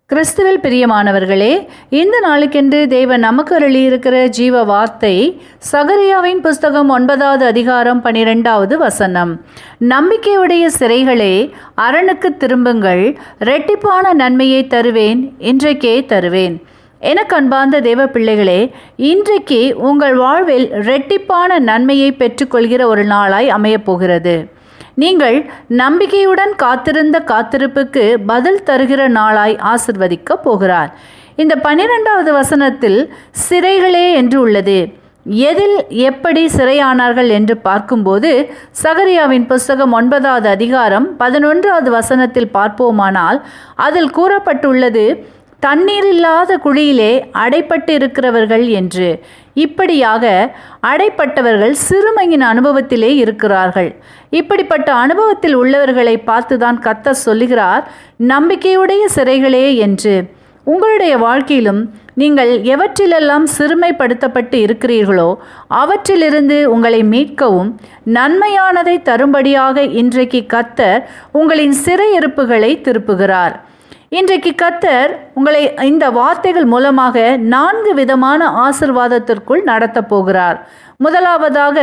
கிறிஸ்துவில் பிரியமானவர்களே இந்த நாளுக்கென்று தேவன் நமக்கு அருளியிருக்கிற ஜீவ வார்த்தை சகரியாவின் புஸ்தகம் ஒன்பதாவது அதிகாரம் பனிரெண்டாவது வசனம் நம்பிக்கையுடைய சிறைகளே அரணுக்கு திரும்புங்கள் ரெட்டிப்பான நன்மையை தருவேன் இன்றைக்கே தருவேன் எனக்கு அன்பார்ந்த தேவ பிள்ளைகளே இன்றைக்கு உங்கள் வாழ்வில் ரெட்டிப்பான நன்மையை பெற்றுக்கொள்கிற ஒரு நாளாய் அமையப் போகிறது நீங்கள் நம்பிக்கையுடன் காத்திருந்த காத்திருப்புக்கு பதில் தருகிற நாளாய் ஆசிர்வதிக்க போகிறார் இந்த பன்னிரெண்டாவது வசனத்தில் சிறைகளே என்று உள்ளது எதில் எப்படி சிறையானார்கள் என்று பார்க்கும்போது சகரியாவின் புஸ்தகம் ஒன்பதாவது அதிகாரம் பதினொன்றாவது வசனத்தில் பார்ப்போமானால் அதில் கூறப்பட்டுள்ளது தண்ணீர் இல்லாத குழியிலே அடைப்பட்டு இருக்கிறவர்கள் என்று இப்படியாக அடைப்பட்டவர்கள் சிறுமையின் அனுபவத்திலே இருக்கிறார்கள் இப்படிப்பட்ட அனுபவத்தில் உள்ளவர்களை பார்த்துதான் கத்த சொல்லுகிறார் நம்பிக்கையுடைய சிறைகளே என்று உங்களுடைய வாழ்க்கையிலும் நீங்கள் எவற்றிலெல்லாம் சிறுமைப்படுத்தப்பட்டு இருக்கிறீர்களோ அவற்றிலிருந்து உங்களை மீட்கவும் நன்மையானதை தரும்படியாக இன்றைக்கு கத்தர் உங்களின் சிறையிருப்புகளை திருப்புகிறார் இன்றைக்கு கத்தர் உங்களை இந்த வார்த்தைகள் மூலமாக நான்கு விதமான ஆசிர்வாதத்திற்குள் நடத்தப் போகிறார் முதலாவதாக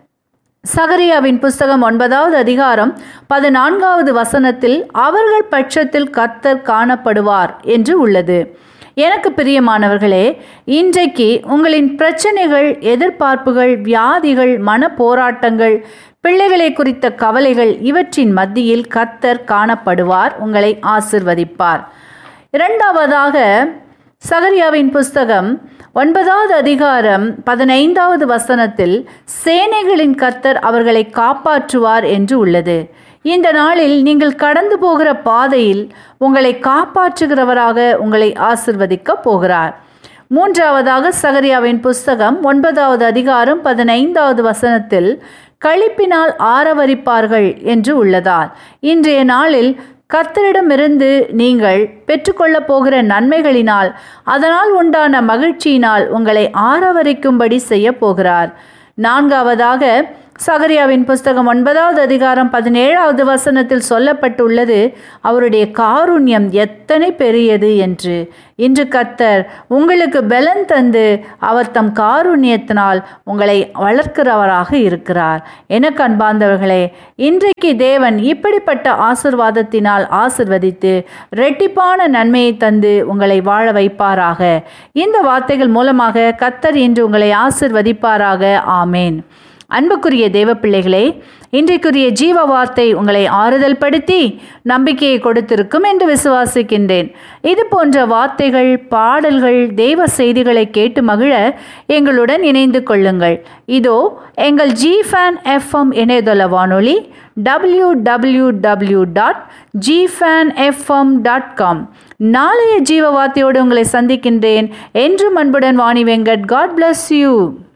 சகரியாவின் புஸ்தகம் ஒன்பதாவது அதிகாரம் பதினான்காவது வசனத்தில் அவர்கள் பட்சத்தில் கத்தர் காணப்படுவார் என்று உள்ளது எனக்கு பிரியமானவர்களே இன்றைக்கு உங்களின் பிரச்சனைகள் எதிர்பார்ப்புகள் வியாதிகள் மன போராட்டங்கள் பிள்ளைகளை குறித்த கவலைகள் இவற்றின் மத்தியில் கத்தர் காணப்படுவார் உங்களை ஆசிர்வதிப்பார் இரண்டாவதாக சகரியாவின் புஸ்தகம் ஒன்பதாவது அதிகாரம் பதினைந்தாவது வசனத்தில் சேனைகளின் கர்த்தர் அவர்களை காப்பாற்றுவார் என்று உள்ளது இந்த நாளில் நீங்கள் கடந்து போகிற பாதையில் உங்களை காப்பாற்றுகிறவராக உங்களை ஆசிர்வதிக்க போகிறார் மூன்றாவதாக சகரியாவின் புஸ்தகம் ஒன்பதாவது அதிகாரம் பதினைந்தாவது வசனத்தில் களிப்பினால் ஆரவரிப்பார்கள் என்று உள்ளதால் இன்றைய நாளில் கர்த்தரிடமிருந்து நீங்கள் பெற்றுக்கொள்ளப் போகிற நன்மைகளினால் அதனால் உண்டான மகிழ்ச்சியினால் உங்களை ஆரவரிக்கும்படி செய்ய போகிறார் நான்காவதாக சகரியாவின் புஸ்தகம் ஒன்பதாவது அதிகாரம் பதினேழாவது வசனத்தில் சொல்லப்பட்டுள்ளது அவருடைய காருண்யம் எத்தனை பெரியது என்று இன்று கத்தர் உங்களுக்கு பலன் தந்து அவர் தம் காருண்யத்தினால் உங்களை வளர்க்கிறவராக இருக்கிறார் எனக்கு அன்பார்ந்தவர்களே இன்றைக்கு தேவன் இப்படிப்பட்ட ஆசிர்வாதத்தினால் ஆசிர்வதித்து ரெட்டிப்பான நன்மையை தந்து உங்களை வாழ வைப்பாராக இந்த வார்த்தைகள் மூலமாக கத்தர் இன்று உங்களை ஆசிர்வதிப்பாராக ஆமேன் அன்புக்குரிய தேவ பிள்ளைகளே இன்றைக்குரிய ஜீவ வார்த்தை உங்களை ஆறுதல் படுத்தி நம்பிக்கையை கொடுத்திருக்கும் என்று விசுவாசிக்கின்றேன் இது போன்ற வார்த்தைகள் பாடல்கள் தெய்வ செய்திகளை கேட்டு மகிழ எங்களுடன் இணைந்து கொள்ளுங்கள் இதோ எங்கள் ஜி ஃபேன் எஃப்எம் இணையதள வானொலி W W W dot G fan FM dot com நாளைய ஜீவ வார்த்தையோடு உங்களை சந்திக்கின்றேன் என்றும் அன்புடன் Vani Venkat God bless you